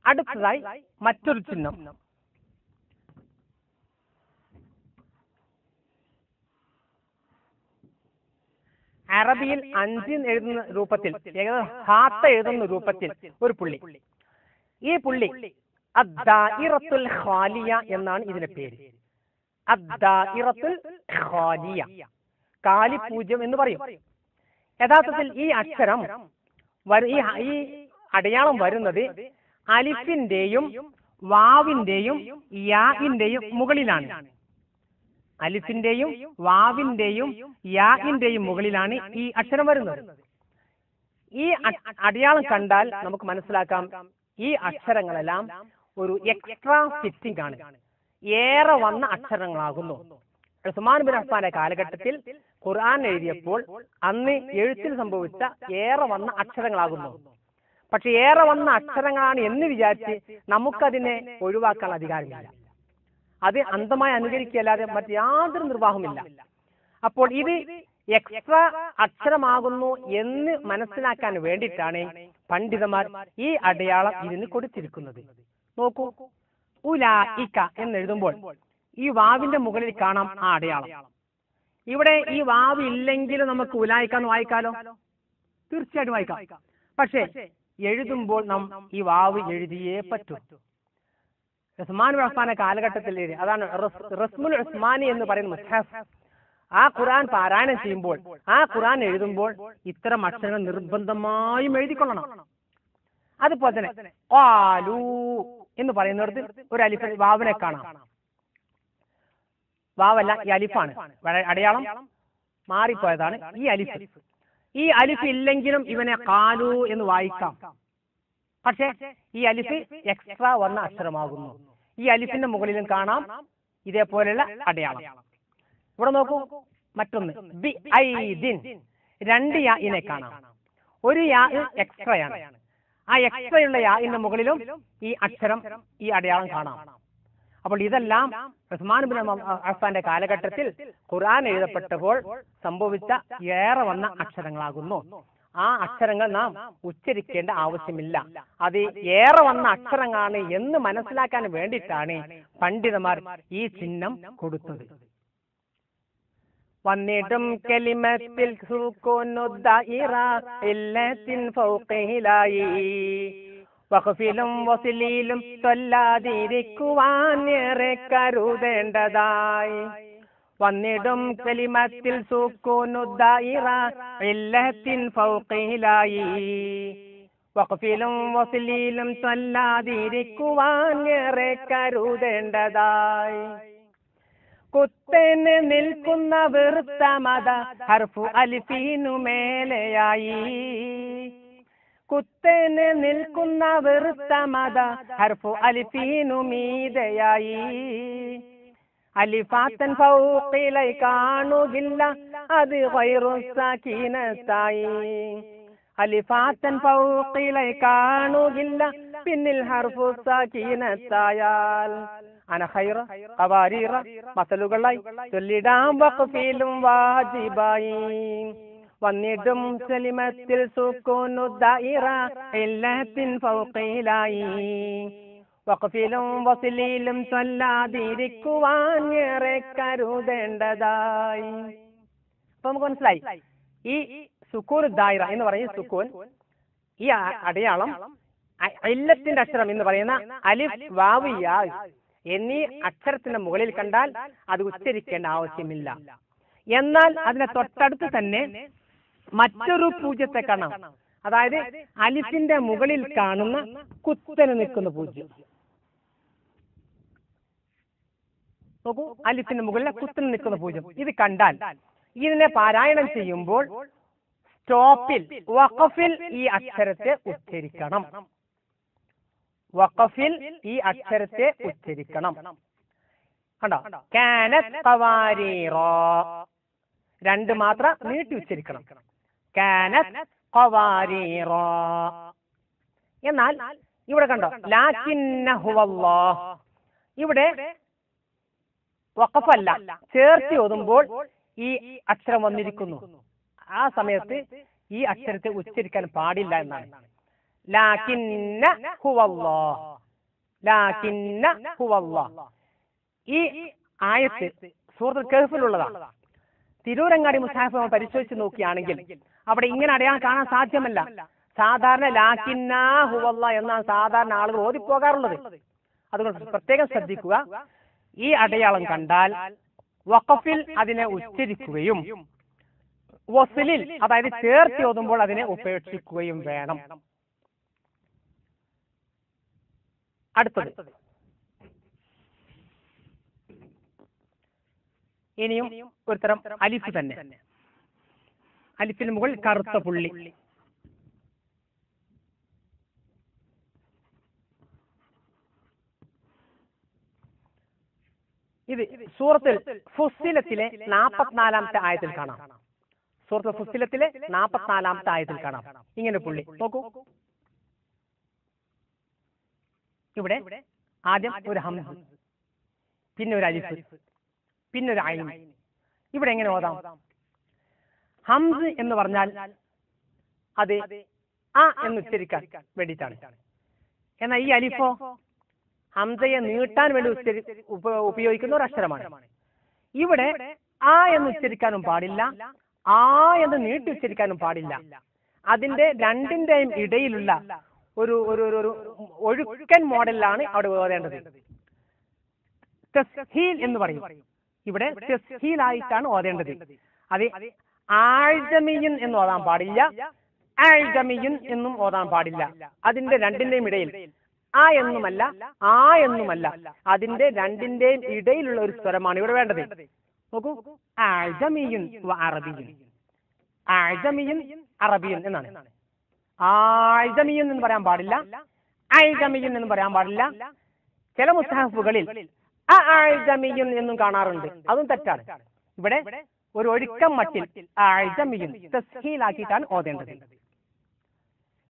അടുത്തതായി മറ്റൊരു ചിഹ്നം അറബിയിൽ അഞ്ച് എഴുതുന്ന രൂപത്തിൽ ഏകദേശം ഹാത്ത എഴുതുന്ന രൂപത്തിൽ ഒരു പുള്ളി ഈ പുള്ളി അദ്ദാഇറത്തുൽ ഖാലിയ എന്നാണ് ഇതിന്റെ പേര് അദ്ദാഇറത്തുൽ ഖാലിയ കാലിപൂജ്യം എന്ന് പറയും യഥാർത്ഥത്തിൽ ഈ അക്ഷരം വരു- ഈ ഈ അടയാളം വരുന്നത് അലിഫിന്റെയും വാവിന്റെയും യാഇന്റെയും മുകളിലാണ് അലിഫിന്റെയും വാവിന്റെയും യാഇന്റെയും മുകളിലാണ് ഈ അക്ഷരം വരുന്നത് ഈ അ- അടയാളം കണ്ടാൽ നമുക്ക് മനസ്സിലാക്കാം ഈ അക്ഷരങ്ങളെല്ലാം ഒരു എക്സ്ട്രാ ഫിറ്റിംഗ് ആണ് ഏറെ വന്ന അക്ഷരങ്ങളാകുന്നു ഉസ്മാൻ ബിൻ അഫ്ഫാന്റെ കാലഘട്ടത്തിൽ ഖുർആൻ എഴുതിയപ്പോൾ അന്ന് എഴുത്തിൽ സംഭവിച്ച ഏറെ വന്ന അക്ഷരങ്ങളാകുന്നു പക്ഷെ ഏറെ വന്ന അക്ഷരങ്ങളാണ് എന്ന് വിചാരിച്ച് നമുക്കതിനെ ഒഴിവാക്കാൻ അധികാരമില്ല അത് അന്ധമായി അനുകരിക്കല്ലാതെ മറ്റ് യാതൊരു നിർവാഹമില്ല അപ്പോൾ ഇത് എക്സ്ട്രാ അക്ഷരമാകുന്നു എന്ന് മനസ്സിലാക്കാൻ വേണ്ടിയിട്ടാണ് പണ്ഡിതന്മാർ ഈ അടയാളം ഇതിന് കൊടുത്തിരിക്കുന്നത് നോക്കൂ ഉലായിക്ക എന്ന് എഴുതുമ്പോൾ ഈ വാവിന്റെ മുകളിൽ കാണാം ആ അടയാളം ഇവിടെ ഈ വാവ് ഇല്ലെങ്കിലും നമുക്ക് ഉലായിക്കാന്ന് വായിക്കാലോ തീർച്ചയായിട്ടും വായിക്കാം പക്ഷേ എഴുതുമ്പോൾ നാം ഈ വാവ് എഴുതിയേ പറ്റൂ ഉസ്മാൻ ഉസ്മാനെ കാലഘട്ടത്തിൽ എഴുതി അതാണ് റസ്- റസ്മുൽ ഉസ്മാനി എന്ന് പറയുന്ന മുസ്ഹഫ് ആ ഖുർആൻ പാരായണം ചെയ്യുമ്പോൾ ആ ഖുർആൻ എഴുതുമ്പോൾ ഇത്തരം അക്ഷരങ്ങൾ നിർബന്ധമായും എഴുതിക്കൊള്ളണം അതുപോലെ തന്നെ ഖാലൂ എന്ന് പറയുന്നിടത്ത് ഒരു അലിഫ് വാവിനെ കാണാം വാവല്ല ഈ അലിഫാണ് വഴ- അടയാളം മാറിപ്പോയതാണ് ഈ അലിഫ് ഈ അലിഫ് ഇല്ലെങ്കിലും ഇവനെ കാലു എന്ന് വായിക്കാം പക്ഷേ ഈ അലിഫ് എക്സ്ട്രാ വന്ന അക്ഷരമാകുന്നു ഈ അലിഫിന്റെ മുകളിലും കാണാം ഇതേപോലെയുള്ള അടയാളം ഇവിടെ നോക്കൂ മറ്റൊന്ന് ബി ഐദിൻ രണ്ട് യാ ഇനെ കാണാം ഒരു യാ എക്സ്ട്രയാണ് ആ എക്സ്ട്രയുള്ള യാഇന്റെ മുകളിലും ഈ അക്ഷരം ഈ അടയാളം കാണാം അപ്പോൾ ഇതെല്ലാം ഉസ്മാൻ ബിൻ അഫ്ഫാന്റെ കാലഘട്ടത്തിൽ ഖുർആൻ എഴുതപ്പെട്ടപ്പോൾ സംഭവിച്ച ഏറെ വന്ന അക്ഷരങ്ങളാകുന്നു ആ അക്ഷരങ്ങൾ നാം ഉച്ചരിക്കേണ്ട ആവശ്യമില്ല അത് ഏറെ വന്ന അക്ഷരങ്ങളാണ് എന്ന് മനസ്സിലാക്കാൻ വേണ്ടിയിട്ടാണ് പണ്ഡിതന്മാർ ഈ ചിഹ്നം കൊടുത്തത് വന്നിട്ടും കെലിമത്തിൽ സൂക്കോന്നുദ്ദായിറ ഇല്ലത്തിൻ ഫൗഖിലായി വഖഫിലും വസിലിലും തൊല്ലാതിരിക്കുവാൻ ഏറെ കരുതേണ്ടതായി വന്നിടും കലിമത്തിൽ സൂക്കൂനുദ്ദായിറ ഇല്ലത്തിൻ ഫൗഖിലായി വഖഫിലും വസിലിലും തൊല്ലാതിരിക്കുവാൻ ഏറെ കരുതേണ്ടതായി കുത്തന് നിൽക്കുന്ന വെറുത്ത മത ഹർഫു അലിഫീനു മേലെയായി കുത്തന് നിൽക്കുന്ന വെറുത്ത മത ഹർഫു അലിഫീനു മീതയായി അലിഫാത്തൻ ഫൗഖിലായി കാണുകില്ല അത് വൈറു സക്കീനത്തായി അലിഫാത്തൻ ഫൗഖിലായി കാണുകില്ല പിന്നിൽ ഹർഫു സക്കീനത്തായാൽ അനഖൈറ ഖവാരീറ മസലുകളായി ചൊല്ലിടാം വഖഫിലും വാജിബായി വന്നിടും സലിമത്തിൽ സുക്കൂനു ദായിറ ഇല്ലത്തിൻ ഫൗഖിലായി വഖഫിലും വസിലിലും ചൊല്ലാതിരിക്കുവാൻ ഏറെ കരുതേണ്ടതായി അപ്പൊ നമുക്ക് മനസ്സിലായി ഈ സുക്കൂൻ ദായിറ എന്ന് പറയുന്ന സുക്കൂൻ ഈ അ- അടയാളം അ- ഇല്ലത്തിന്റെ അക്ഷരം എന്ന് പറയുന്ന അലിഫ് വാവ് യാ എന്നീ അക്ഷരത്തിന്റെ മുകളിൽ കണ്ടാൽ അത് ഉച്ചരിക്കേണ്ട ആവശ്യമില്ല എന്നാൽ അതിനെ തൊട്ടടുത്ത് തന്നെ മറ്റൊരു പൂജ്യത്തെ കാണാം അതായത് അലിഫിന്റെ മുകളിൽ കാണുന്ന കുത്തനെ നിൽക്കുന്ന പൂജ്യം നോക്കൂ അലിഫിന്റെ മുകളിലെ കുത്തനെ നിൽക്കുന്ന പൂജ്യം ഇത് കണ്ടാൽ ഇതിനെ പാരായണം ചെയ്യുമ്പോൾ സ്റ്റോപ്പിൽ വഖഫിൽ ഈ അക്ഷരത്തെ ഉച്ചരിക്കണം വഖഫിൽ ഈ അക്ഷരത്തെ ഉച്ചരിക്കണം കണ്ടോ കാനത്ത് ഖവാരീറ രണ്ട് മാത്ര നീട്ടി ഉച്ചരിക്കണം കാനത്ത് ഖവാരീറ എന്നാൽ ഇവിടെ കണ്ടോ ലാക്കിന്നഹുവല്ലാഹ് ഇവിടെ വഖഫല്ല ചേർത്തി ഓതുമ്പോൾ ഈ അക്ഷരം വന്നിരിക്കുന്നു ആ സമയത്ത് ഈ അക്ഷരത്തെ ഉച്ചരിക്കാൻ പാടില്ല എന്നാണ് ലാകിന്ന ഹുവല്ലാഹ് ലാകിന്ന ഹുവല്ലാഹ് ഈ ആയത്ത് സൂറത്തുൽ കഹ്ഫിലുള്ളതാണ് തിരൂരങ്ങാടി മുസാഫ് നമ്മൾ പരിശോധിച്ച് നോക്കുകയാണെങ്കിൽ അവിടെ ഇങ്ങനെ അടയാളം കാണാൻ സാധ്യമല്ല സാധാരണ ലാക്കിന്ന ഹുവല്ല എന്നാണ് സാധാരണ ആളുകൾ ഓതിപ്പോകാറുള്ളത് അതുകൊണ്ട് പ്രത്യേകം ശ്രദ്ധിക്കുക ഈ അടയാളം കണ്ടാൽ വഖഫിൽ അതിനെ ഉച്ചരിക്കുകയും വസിലിൽ അതായത് ചേർത്തി ഓതുമ്പോൾ അതിനെ ഉപേക്ഷിക്കുകയും വേണം അടുത്തത് ഇനിയും ഒരു തരം അലിഫ് തന്നെ അലിഫിന് മുകളിൽ കറുത്ത പുള്ളി ഇത് സൂറത്തിൽ ഫുസ്സിലത്തിലെ നാപ്പത്തിനാലാമത്തെ ആയത്തിൽ കാണാം സൂറത്ത് ഫുസ്സിലത്തിലെ നാപ്പത്തിനാലാമത്തെ ആയത്തിൽ കാണാം ഇങ്ങനെ പുള്ളി നോക്കൂ ഇവിടെ ആദ്യം ഒരു ഹംസ് പിന്നെ ഒരു അലിഫ് പിന്നെ ഒരു ഐൻ ഇവിടെ എങ്ങനെ ഓതാം ഹംസ് എന്ന് പറഞ്ഞാൽ അത് ആ എന്ന് ഉച്ചരിക്കാൻ വേണ്ടിയിട്ടാണ് എന്നാൽ ഈ അലിഫോ ഹംസയെ നീട്ടാൻ വേണ്ടി ഉച്ചരി ഉപ- ഉപയോഗിക്കുന്ന ഒരു അക്ഷരമാണ് ഇവിടെ ആ എന്ന് ഉച്ചരിക്കാനും പാടില്ല ആ എന്ന് നീട്ടി ഉച്ചരിക്കാനും പാടില്ല അതിന്റെ രണ്ടിന്റെയും ഇടയിലുള്ള ഒരു ഒരു ഒരു ഒരു ഒഴുക്കൻ മോഡലിലാണ് അവിടെ ഓതേണ്ടത് തസ്ഹീൽ എന്ന് പറയും ഇവിടെ തസ്ഹീൽ ആയിട്ടാണ് ഓതേണ്ടത് അത് ആഴ്ജമിയൻ എന്ന് ഓതാൻ പാടില്ല ആഴ്ജമിയൻ എന്നും ഓതാൻ പാടില്ല അതിന്റെ രണ്ടിന്റെയും ഇടയിൽ ആ എന്നുമല്ല ആ എന്നുമല്ല അതിന്റെ രണ്ടിന്റെയും ഇടയിലുള്ള ഒരു സ്വരമാണ് ഇവിടെ വേണ്ടത് നോക്കൂ ആഴ്ജമിയൻ വ അറബിയൻ ആഴ്ജമിയൻ അറബിയൻ എന്നാണ് ആഴ്ജമിയൻ എന്ന് പറയാൻ പാടില്ല ആഴ്ജമിയൻ എന്ന് പറയാൻ പാടില്ല ചില മുസ്താഫുകളിൽ ആഴ്ജമിയൻ എന്നും കാണാറുണ്ട് അതും തെറ്റാണ് ഇവിടെ ഒരു ഒഴുക്കം മട്ടിൽ ആഴ്ജമിയൻ തസ്ഹീലാക്കിയിട്ടാണ് ഓതേണ്ടത്